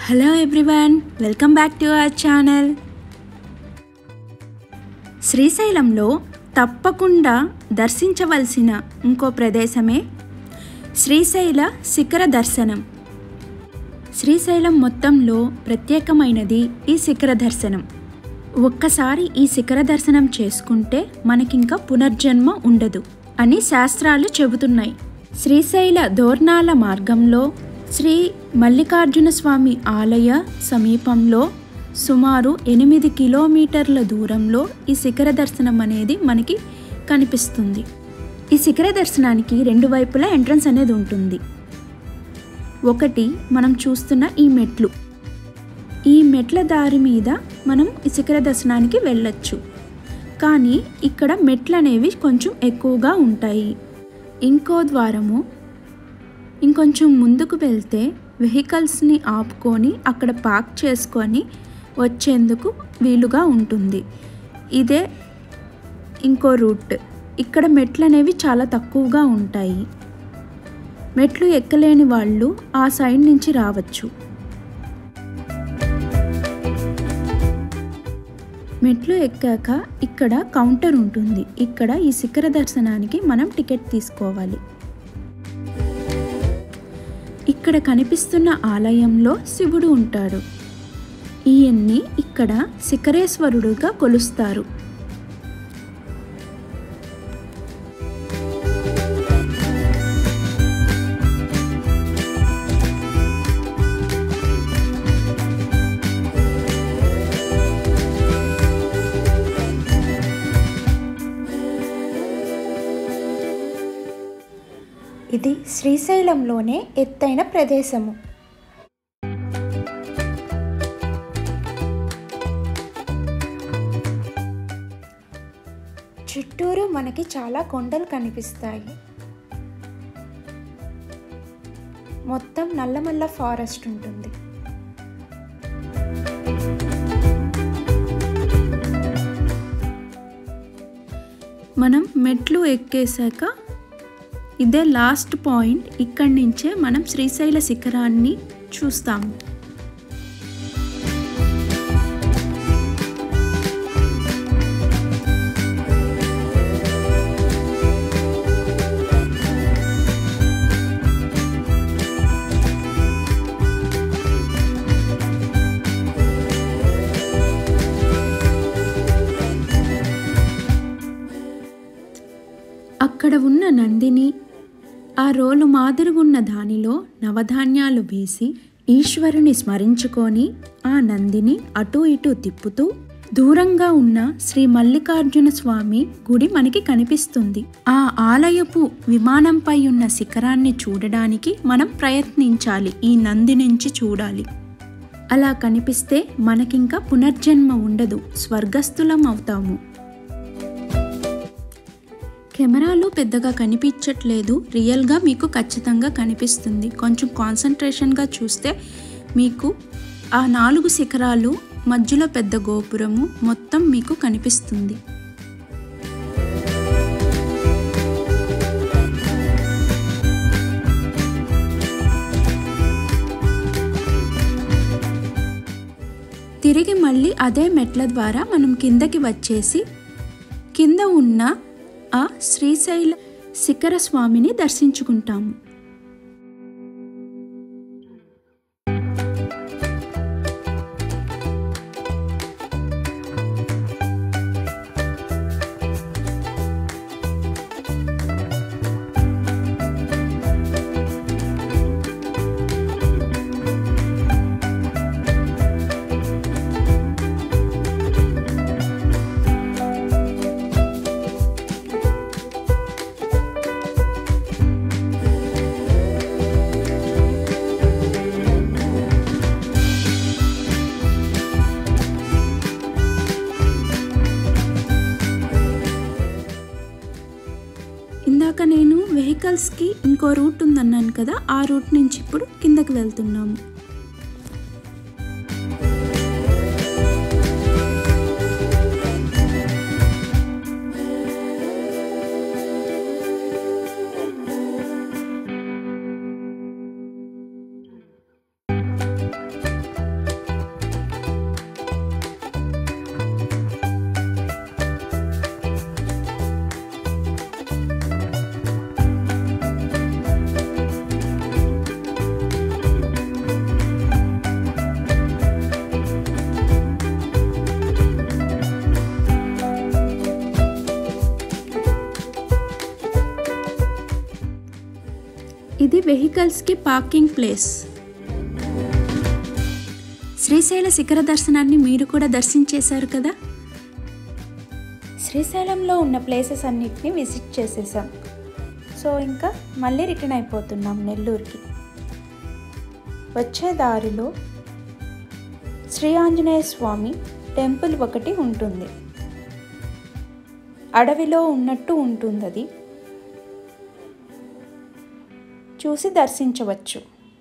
hello everyone welcome back to our channel శ్రీశైలంలో తప్పకుండా దర్శించవలసిన ఇంకో ప్రదేశమే శ్రీశైల శిఖర దర్శనం శ్రీశైలం మొత్తంలో ప్రత్యేకమైనది ఈ శిఖర దర్శనం ఒక్కసారి ఈ శిఖర దర్శనం చేసుకుంటే మనకింకా పునర్జన్మ ఉండదు అని శాస్త్రాలు చెబుతున్నాయి శ్రీశైల దోర్నాల మార్గంలో శ్రీ మల్లికార్జున స్వామి ఆలయ సమీపంలో సుమారు ఎనిమిది కిలోమీటర్ల దూరంలో ఈ శిఖర దర్శనం అనేది మనకి కనిపిస్తుంది ఈ శిఖర దర్శనానికి రెండు వైపులా ఎంట్రన్స్ అనేది ఉంటుంది ఒకటి మనం చూస్తున్న ఈ మెట్లు ఈ మెట్ల దారి మీద మనం ఈ శిఖర దర్శనానికి వెళ్ళొచ్చు కానీ ఇక్కడ మెట్లు అనేవి కొంచెం ఎక్కువగా ఉంటాయి ఇంకో ద్వారము ఇంకొంచెం ముందుకు వెళ్తే వెహికల్స్ని ఆపుకొని అక్కడ పార్క్ చేసుకొని వచ్చేందుకు వీలుగా ఉంటుంది ఇదే ఇంకో రూట్ ఇక్కడ మెట్లు అనేవి చాలా తక్కువగా ఉంటాయి మెట్లు ఎక్కలేని వాళ్ళు ఆ సైడ్ నుంచి రావచ్చు మెట్లు ఎక్కాక ఇక్కడ కౌంటర్ ఉంటుంది ఇక్కడ ఈ శిఖర దర్శనానికి మనం టికెట్ తీసుకోవాలి ఇక్కడ కనిపిస్తున్న ఆలయంలో శివుడు ఉంటాడు ఈయన్ని ఇక్కడ శిఖరేశ్వరుడుగా కొలుస్తారు ఇది శ్రీశైలంలోనే ఎత్తైన ప్రదేశము చుట్టూరు మనకి చాలా కొండలు కనిపిస్తాయి మొత్తం నల్లమల్ల ఫారెస్ట్ ఉంటుంది మనం మెట్లు ఎక్కేశాక ఇదే లాస్ట్ పాయింట్ ఇక్కడి నుంచే మనం శ్రీశైల శిఖరాన్ని చూస్తాము అక్కడ ఉన్న నందిని ఆ రోలు మాదిరుగున్న దానిలో నవధాన్యాలు వేసి ఈశ్వరుని స్మరించుకొని ఆ నందిని అటూ ఇటూ తిప్పుతూ దూరంగా ఉన్న శ్రీ మల్లికార్జున స్వామి గుడి మనకి కనిపిస్తుంది ఆ ఆలయపు విమానంపై ఉన్న శిఖరాన్ని చూడడానికి మనం ప్రయత్నించాలి ఈ నంది నుంచి చూడాలి అలా కనిపిస్తే మనకింకా పునర్జన్మ ఉండదు స్వర్గస్థులం అవుతాము కెమెరాలో పెద్దగా కనిపించట్లేదు రియల్గా మీకు ఖచ్చితంగా కనిపిస్తుంది కొంచెం కాన్సన్ట్రేషన్గా చూస్తే మీకు ఆ నాలుగు శిఖరాలు మధ్యలో పెద్ద గోపురము మొత్తం మీకు కనిపిస్తుంది తిరిగి మళ్ళీ అదే మెట్ల ద్వారా మనం కిందకి వచ్చేసి కింద ఉన్న ఆ శ్రీశైల శిఖర స్వామిని దర్శించుకుంటాము ఇందాక నేను వెహికల్స్కి ఇంకో రూట్ ఉందన్నాను కదా ఆ రూట్ నుంచి ఇప్పుడు కిందకి వెళ్తున్నాము వెహికల్స్కి పార్కింగ్ ప్లేస్ శ్రీశైల శిఖర దర్శనాన్ని మీరు కూడా దర్శించేశారు కదా శ్రీశైలంలో ఉన్న ప్లేసెస్ అన్నిటిని విజిట్ చేసేసాం సో ఇంకా మళ్ళీ రిటర్న్ అయిపోతున్నాం నెల్లూరుకి వచ్చే దారిలో శ్రీ ఆంజనేయ స్వామి టెంపుల్ ఒకటి ఉంటుంది అడవిలో ఉన్నట్టు ఉంటుంది అది చూసి దర్శించవచ్చు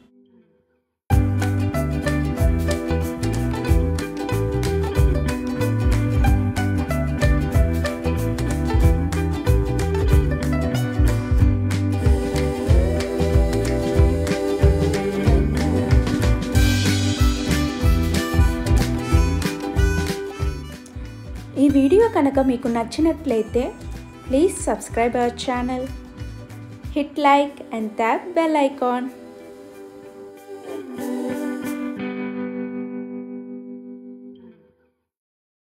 ఈ వీడియో కనుక మీకు నచ్చినట్లయితే please subscribe our channel hit like and tap bell icon